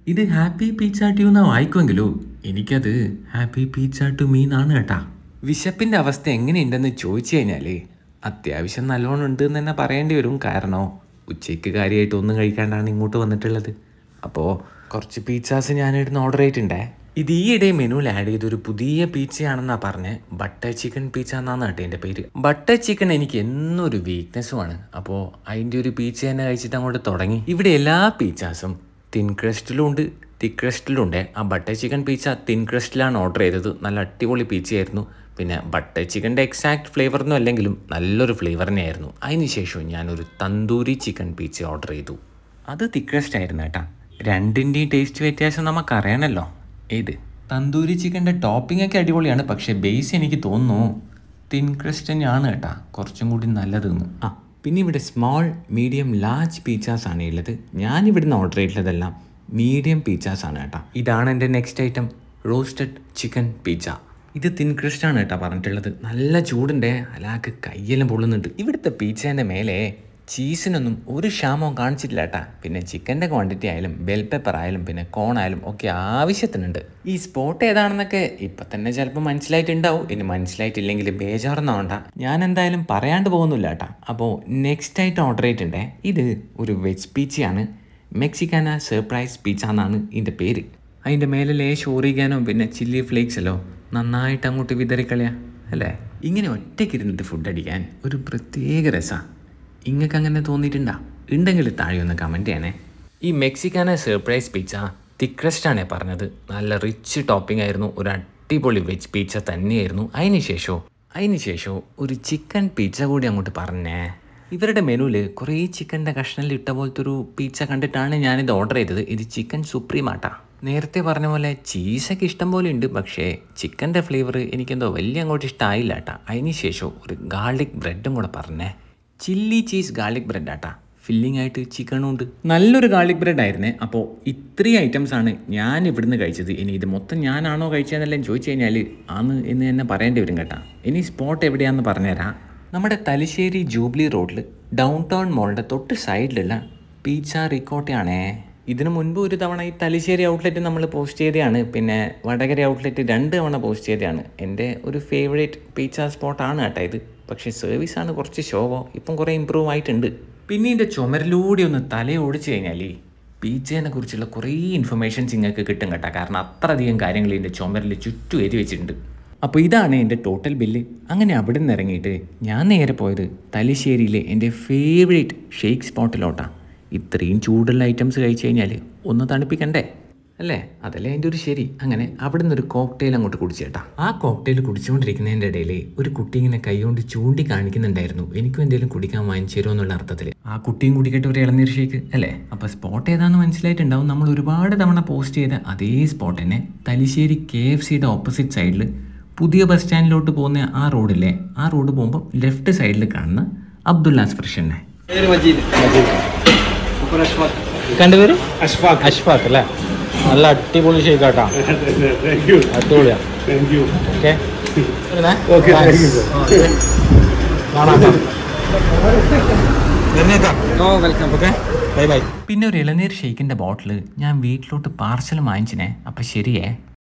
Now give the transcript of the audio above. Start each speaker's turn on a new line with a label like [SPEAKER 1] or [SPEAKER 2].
[SPEAKER 1] ഇത് happy പീച്ച to എന്നാ വായിക്കുമെങ്കിലോ എനിക്കത് ഹാപ്പി പീച്ച ടു മീ എന്നാണ് കേട്ടാ വിശപ്പിൻ്റെ അവസ്ഥ എങ്ങനെയുണ്ടെന്ന് ചോദിച്ചു കഴിഞ്ഞാൽ അത്യാവശ്യം നല്ലോണം ഉണ്ട് എന്ന് തന്നെ പറയേണ്ടി വരും കാരണോ ഉച്ചയ്ക്ക് കാര്യമായിട്ട് ഒന്നും കഴിക്കാണ്ടാണ് ഇങ്ങോട്ട് വന്നിട്ടുള്ളത് അപ്പോൾ കുറച്ച് പീച്ചാസ് ഞാനിടുന്ന് ഓർഡർ ചെയ്തിട്ടുണ്ടേ ഇത് ഈയിടെ മെനുവിൽ ആഡ് ചെയ്തൊരു പുതിയ പീച്ചയാണെന്നാ പറഞ്ഞ് ബട്ടർ ചിക്കൻ പീച്ച എന്നാണ് കേട്ടോ എൻ്റെ പേര് ബട്ടർ ചിക്കൻ എനിക്ക് എന്നും ഒരു വീക്ക്നെസ്സുമാണ് അപ്പോൾ അതിൻ്റെ ഒരു പീച്ച തന്നെ കഴിച്ചിട്ട് അങ്ങോട്ട് തുടങ്ങി ഇവിടെ എല്ലാ പീച്ചാസും തിൻ ക്രസ്റ്റിലും ഉണ്ട് തിക്ക് ക്രസ്റ്റിലും ഉണ്ട് ആ ബട്ടർ ചിക്കൻ പീച്ച തിൻ ക്രസ്റ്റിലാണ് ഓർഡർ ചെയ്തത് നല്ല അടിപൊളി പീച്ചയായിരുന്നു പിന്നെ ബട്ടർ ചിക്കൻ്റെ എക്സാക്ട് ഫ്ലേവറൊന്നും അല്ലെങ്കിലും നല്ലൊരു ഫ്ലേവർ തന്നെയായിരുന്നു അതിന് ശേഷം ഞാനൊരു തന്തൂരി ചിക്കൻ പീച്ച ഓർഡർ ചെയ്തു അത് തിക്രസ്റ്റ് ആയിരുന്നു കേട്ടാ രണ്ടിൻ്റെയും ടേസ്റ്റ് വ്യത്യാസം നമുക്കറിയണമല്ലോ ഏത് തന്തൂരി ചിക്കൻ്റെ ടോപ്പിംഗ് ഒക്കെ അടിപൊളിയാണ് പക്ഷേ ബേസ് എനിക്ക് തോന്നുന്നു തിൻ ക്രസ്റ്റ് തന്നെയാണ് കേട്ടാ കുറച്ചും കൂടി നല്ലതെന്ന് ആ പിന്നെ ഇവിടെ സ്മോൾ മീഡിയം ലാർജ് പീച്ചാസ് ആണ് ഉള്ളത് ഞാൻ ഇവിടുന്ന് ഓർഡർ ചെയ്തിട്ടുള്ളതെല്ലാം മീഡിയം പീച്ചാസ് ആണ് കേട്ടോ ഇതാണ് എൻ്റെ next item roasted chicken pizza ഇത് തിൻ ക്രിസ്റ്റ് ആണ് കേട്ടോ പറഞ്ഞിട്ടുള്ളത് നല്ല ചൂടുണ്ട് അലാക്ക് കയ്യെല്ലാം പൊള്ളുന്നുണ്ട് ഇവിടുത്തെ പീച്ചേൻ്റെ മേലെ ചീസിനൊന്നും ഒരു ക്ഷാമവും കാണിച്ചിട്ടില്ല കേട്ടാ പിന്നെ ചിക്കൻ്റെ ക്വാണ്ടിറ്റി ആയാലും ബെൽ പെപ്പർ ആയാലും പിന്നെ കോൺ ആയാലും ഒക്കെ ആവശ്യത്തിനുണ്ട് ഈ സ്പോട്ട് ഏതാണെന്നൊക്കെ ഇപ്പം തന്നെ ചിലപ്പോൾ മനസ്സിലായിട്ടുണ്ടാവും ഇനി മനസ്സിലായിട്ടില്ലെങ്കിൽ ബേജാറൊന്നാവണ്ട ഞാൻ എന്തായാലും പറയാണ്ട് പോകുന്നില്ല കേട്ടാ അപ്പോൾ നെക്സ്റ്റ് ആയിട്ട് ഓർഡർ ചെയ്തിട്ടുണ്ടേ ഇത് ഒരു വെജ് പീച്ചയാണ് മെക്സിക്കാന സർപ്രൈസ് പീച്ച എന്നാണ് ഇതിൻ്റെ പേര് അതിൻ്റെ മേലെ ലേശം ഓറിഗാനോ പിന്നെ ചില്ലി ഫ്ലേക്സ് അല്ലോ നന്നായിട്ട് അങ്ങോട്ട് വിതറിക്കളയാ അല്ലേ ഇങ്ങനെ ഒറ്റയ്ക്ക് ഇരുന്നിട്ട് ഫുഡ് അടിക്കാൻ ഒരു പ്രത്യേക രസമാണ് ഇങ്ങക്ക് അങ്ങനെ തോന്നിയിട്ടുണ്ടാ ഉണ്ടെങ്കിൽ താഴെ ഒന്ന് കമൻറ്റ് ചെയ്യണേ ഈ മെക്സിക്കാന സർപ്രൈസ് പിസ്സ തിക്രസ്റ്റ് ആണ് പറഞ്ഞത് നല്ല റിച്ച് ടോപ്പിംഗ് ആയിരുന്നു ഒരു അടിപൊളി വെജ് പിസ്സ തന്നെയായിരുന്നു അതിന് ശേഷമോ അതിന് ശേഷമോ ഒരു ചിക്കൻ പിസ്സ കൂടി അങ്ങോട്ട് പറഞ്ഞേ ഇവരുടെ മെനുവിൽ കുറേ ചിക്കൻ്റെ കഷ്ണലിൽ ഇട്ട പോലത്തെ ഒരു പിസ്സ കണ്ടിട്ടാണ് ഞാനിത് ഓർഡർ ചെയ്തത് ഇത് ചിക്കൻ സുപ്രീം ആട്ടാ നേരത്തെ പറഞ്ഞ പോലെ ചീസൊക്കെ ഇഷ്ടം പോലെ ഉണ്ട് പക്ഷേ ചിക്കൻ്റെ ഫ്ലേവർ എനിക്കെന്തോ വലിയ അങ്ങോട്ട് ഇഷ്ടമായില്ല കേട്ടാ അതിന് ശേഷം ഒരു ഗാർലിക് ബ്രെഡും കൂടെ പറഞ്ഞേ chilli cheese garlic bread atta filling ആയിട്ട് ചിക്കണും ഉണ്ട് നല്ലൊരു ഗാർലിക് ബ്രെഡ് ആയിരുന്നേ അപ്പോൾ ഇത്രയും ഐറ്റംസ് ആണ് ഞാൻ ഇവിടുന്ന് കഴിച്ചത് ഇനി ഇത് മൊത്തം ഞാനാണോ കഴിച്ചതെന്നെല്ലാം ചോദിച്ചു കഴിഞ്ഞാൽ ആണ് എന്ന് തന്നെ പറയേണ്ടി വരും കേട്ടാ ഇനി സ്പോട്ട് എവിടെയാണെന്ന് പറഞ്ഞുതരാം നമ്മുടെ തലശ്ശേരി ജൂബിലി റോഡിൽ ഡൗൺ ടൗൺ മോളിൻ്റെ തൊട്ട് സൈഡിലുള്ള പീച്ച റിക്കോട്ടയാണേ ഇതിനു മുൻപ് ഒരു തവണ ഈ തലശ്ശേരി ഔട്ട്ലെറ്റ് നമ്മൾ പോസ്റ്റ് ചെയ്തതാണ് പിന്നെ വടകര ഔട്ട്ലെറ്റ് രണ്ട് തവണ പോസ്റ്റ് ചെയ്തതാണ് എൻ്റെ ഒരു ഫേവറേറ്റ് പീച്ച സ്പോട്ടാണ് കേട്ടോ ഇത് പക്ഷേ സർവീസാണ് കുറച്ച് ശോഭോ ഇപ്പം കുറേ ഇമ്പ്രൂവ് ആയിട്ടുണ്ട് പിന്നെ ഇതിൻ്റെ ചുമരിലൂടെ ഒന്ന് തലയോടിച്ച് കഴിഞ്ഞാൽ പീച്ചേനെ കുറിച്ചുള്ള കുറേ ഇൻഫർമേഷൻസ് നിങ്ങൾക്ക് കിട്ടും കേട്ടോ കാരണം അത്രയധികം കാര്യങ്ങൾ ഇതിൻ്റെ ചുമരിൽ ചുറ്റും എഴുതി വെച്ചിട്ടുണ്ട് അപ്പോൾ ഇതാണ് എൻ്റെ ടോട്ടൽ ബില്ല് അങ്ങനെ അവിടെ നിന്ന് ഇറങ്ങിയിട്ട് ഞാൻ നേരെ പോയത് തലശ്ശേരിയിലെ എൻ്റെ ഫേവറേറ്റ് ഷേക്ക് സ്പോട്ടിലോട്ടാണ് ഇത്രയും ചൂടുള്ള ഐറ്റംസ് കഴിച്ചു കഴിഞ്ഞാൽ ഒന്ന് തണുപ്പിക്കണ്ടേ അല്ലേ അതല്ലേ അതിൻ്റെ ഒരു ശരി അങ്ങനെ അവിടെ നിന്ന് ഒരു കോക്ടെയിൽ അങ്ങോട്ട് കുടിച്ചേട്ടാ ആ കോക്ടെയിൽ കുടിച്ചുകൊണ്ടിരിക്കുന്നതിൻ്റെ ഇടയിൽ ഒരു കുട്ടി ഇങ്ങനെ കൈകൊണ്ട് ചൂണ്ടി കാണിക്കുന്നുണ്ടായിരുന്നു എനിക്കും എന്തെങ്കിലും കുടിക്കാൻ വാങ്ങിച്ചു തരുമോ എന്നുള്ള അർത്ഥത്തിൽ ആ കുട്ടിയും കുടിക്കട്ടെ ഒരു ഇളനീർ ഷേക്ക് അല്ലേ അപ്പോൾ സ്പോട്ട് ഏതാണെന്ന് മനസ്സിലായിട്ടുണ്ടാവും നമ്മൾ ഒരുപാട് തവണ പോസ്റ്റ് ചെയ്ത അതേ സ്പോട്ട് തന്നെ തലശ്ശേരി കെ എഫ് സിയുടെ ഓപ്പോസിറ്റ് സൈഡിൽ പുതിയ ബസ് സ്റ്റാൻഡിലോട്ട് പോകുന്ന ആ റോഡില്ലേ ആ റോഡ് പോകുമ്പോൾ ലെഫ്റ്റ് സൈഡിൽ കാണുന്ന അബ്ദുല്ലാസ് ഫ്രഷനെ
[SPEAKER 2] പേര് മജീദ് സൂപ്പർ അഷ്ഫാഖ്
[SPEAKER 3] കണ്ട പേര്
[SPEAKER 2] അഷ്ഫാഖ്
[SPEAKER 3] അഷ്ഫാഖ് അല്ലേ നല്ല അടിപൊളി ഷേക്കാട്ടാ
[SPEAKER 2] താങ്ക് യു
[SPEAKER 3] അടിപൊളിയാ
[SPEAKER 2] thank you
[SPEAKER 3] okay
[SPEAKER 2] okay thank you sir
[SPEAKER 3] ഓ വെൽക്കം ഓക്കെ ബൈ ബൈ
[SPEAKER 1] പിന്നെ ഒരു ഇളനീർ ഷേക്കിൻ്റെ ബോട്ടിൽ ഞാൻ വീട്ടിലോട്ട് പാർസൽ വാങ്ങിച്ചിനെ അപ്പം ശരിയേ